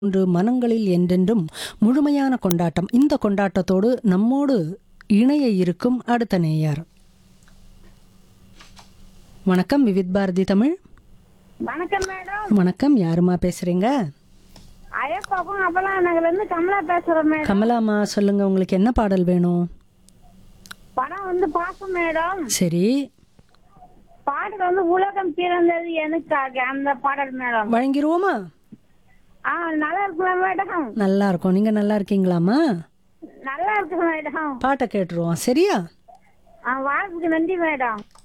ஒன்று மனங்களில் என்றென்றும் முழுமையான கொண்டாட்டம் இந்த கொண்டாட்டத்தோடு நம்மோடு இணைய இருக்கும் அடுத்த நேயர் வணக்கம் விவித் பாரதி தமிழ் வணக்கம் மேடம் வணக்கம் யாருமா பேசுறீங்க ஐயப்பாக்கும் அப்பலாம் நகர்ல இருந்து கமலா பேசுறேன் மேடம் கமலாமா சொல்லுங்க உங்களுக்கு என்ன பாடல் வேணும் படம் வந்து பாக்கும் மேடம் சரி பாடல் வந்து உலகம் பிறந்தது எனக்காக அந்த பாடல் மேடம் வழங்கிருவோமா ஆ நல்லா இருக்குல்ல மேடம் நல்லா இருக்கும் நீங்க நல்லா இருக்கீங்களாமா நல்லா இருக்கு மேடம் பாட்டை கேட்டுருவோம் சரியா ஆ வாழ்த்துக்கு நன்றி மேடம்